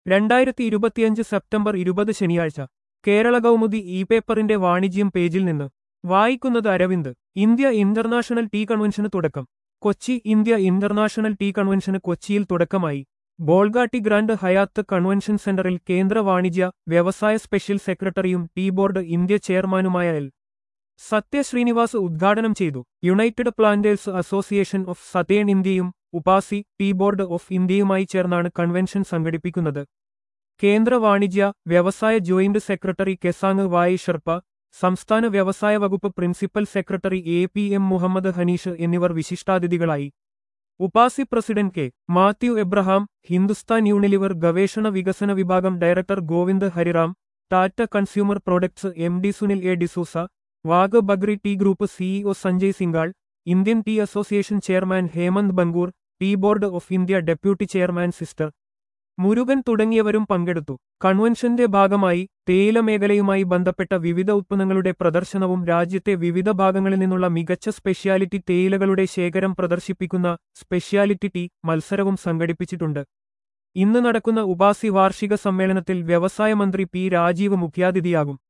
രണ്ടായിരത്തി ഇരുപത്തിയഞ്ച് സെപ്റ്റംബർ ഇരുപത് ശനിയാഴ്ച കേരള കൗമുദി ഇ പേപ്പറിന്റെ വാണിജ്യം പേജിൽ നിന്ന് വായിക്കുന്നത് അരവിന്ദ് ഇന്ത്യ ഇന്റർനാഷണൽ ടീ കൺവെൻഷന് തുടക്കം കൊച്ചി ഇന്ത്യ ഇന്റർനാഷണൽ ടീ കൺവെൻഷന് കൊച്ചിയിൽ തുടക്കമായി ബോൾഗാട്ടി ഗ്രാൻഡ് ഹയാത്ത് കൺവെൻഷൻ സെന്ററിൽ കേന്ദ്ര വാണിജ്യ വ്യവസായ സ്പെഷ്യൽ സെക്രട്ടറിയും ടീ ബോർഡ് ഇന്ത്യ ചെയർമാനുമായ എൽ സത്യ ശ്രീനിവാസ് ഉദ്ഘാടനം ചെയ്തു United Planters Association of Southern ഇന്ത്യയും ഉപാസി ടീ ബോർഡ് ഓഫ് ഇന്ത്യയുമായി ചേർന്നാണ് കൺവെൻഷൻ സംഘടിപ്പിക്കുന്നത് കേന്ദ്ര വാണിജ്യ വ്യവസായ ജോയിന്റ് സെക്രട്ടറി കെസാങ് വായി ഷെർപ്പ സംസ്ഥാന വ്യവസായ വകുപ്പ് principal secretary A P M Muhammad Hanish എന്നിവർ വിശിഷ്ടാതിഥികളായി UPASI president K Mathew Abraham Hindustan Unilever ഗവേഷണ വികസന വിഭാഗം director Govind Hariram Tata consumer products M D Sunil A D'Souza Wagh Bagri tea group CEO Sanjay Singhal Indian tea association chairman Hemant Bangur tea board of India deputy chairman sister Murugan തുടങ്ങിയവരും പങ്കെടുത്തു കൺവെൻഷന്റെ ഭാഗമായി തേയില മേഖലയുമായി ബന്ധപ്പെട്ട വിവിധ ഉത്പന്നങ്ങളുടെ പ്രദർശനവും രാജ്യത്തെ വിവിധ ഭാഗങ്ങളിൽ നിന്നുള്ള മികച്ച സ്പെഷ്യാലിറ്റി തേയിലകളുടെ ശേഖരം പ്രദർശിപ്പിക്കുന്ന സ്പെഷ്യാലിറ്റി ടീ മത്സരവും സംഘടിപ്പിച്ചിട്ടുണ്ട് ഇന്ന് നടക്കുന്ന ഉപാസി വാർഷിക സമ്മേളനത്തിൽ വ്യവസായ മന്ത്രി പി രാജീവ് മുഖ്യാതിഥിയാകും